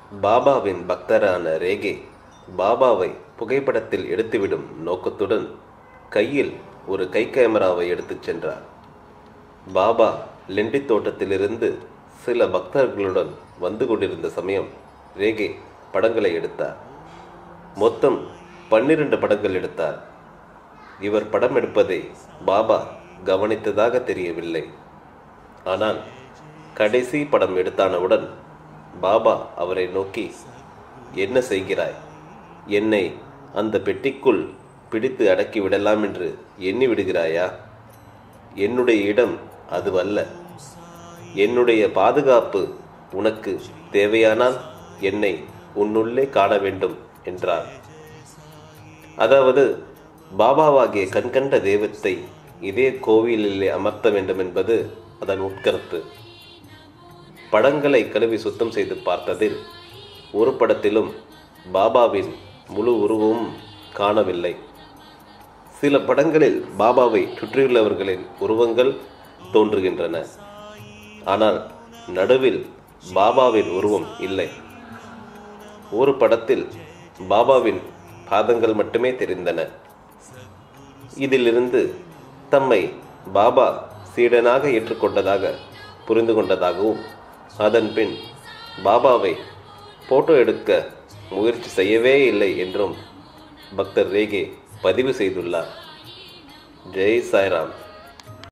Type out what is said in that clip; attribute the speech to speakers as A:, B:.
A: பாபாவின் பக்தரான ரேகே பாபாவை புகைப்படத்தில் எடுத்துவிடும் நோக்கத்துடன் கையில் ஒரு கை கேமராவை எடுத்துச் சென்றார் பாபா லெண்டி தோட்டத்திலிருந்து சில பக்தர்களுடன் வந்து கொண்டிருந்த சமயம் ரேகே படங்களை எடுத்தார் மொத்தம் பன்னிரண்டு படங்கள் எடுத்தார் இவர் படம் எடுப்பதை பாபா கவனித்ததாக தெரியவில்லை ஆனால் கடைசி படம் எடுத்தானவுடன் பாபா அவரை நோக்கி என்ன செய்கிறாய் என்னை அந்த பெட்டிக்குள் பிடித்து அடக்கி விடலாம் என்று எண்ணி விடுகிறாயா என்னுடைய இடம் அதுவல்ல என்னுடைய பாதுகாப்பு உனக்கு தேவையானால் என்னை உன்னுள்ளே காண வேண்டும் என்றார் அதாவது பாபாவாகிய கண்கண்ட தெய்வத்தை இதே கோவிலிலே அமர்த்த வேண்டும் என்பது அதன் உட்கருத்து படங்களை கழுவி சுத்தம் செய்து பார்த்ததில் ஒரு படத்திலும் பாபாவின் முழு உருவமும் காணவில்லை சில படங்களில் பாபாவை சுற்றியுள்ளவர்களின் உருவங்கள் தோன்றுகின்றன ஆனால் நடுவில் பாபாவின் உருவம் இல்லை ஒரு படத்தில் பாபாவின் பாதங்கள் மட்டுமே தெரிந்தன இதிலிருந்து தம்மை பாபா சீடனாக ஏற்றுக்கொண்டதாக புரிந்து கொண்டதாகவும் அதன் பின் பாபாவை போட்டோ எடுக்க முயற்சி செய்யவே இல்லை என்றும் பக்தர் ரேகே பதிவு செய்துள்ளார் ஜெய் சாய்ராம்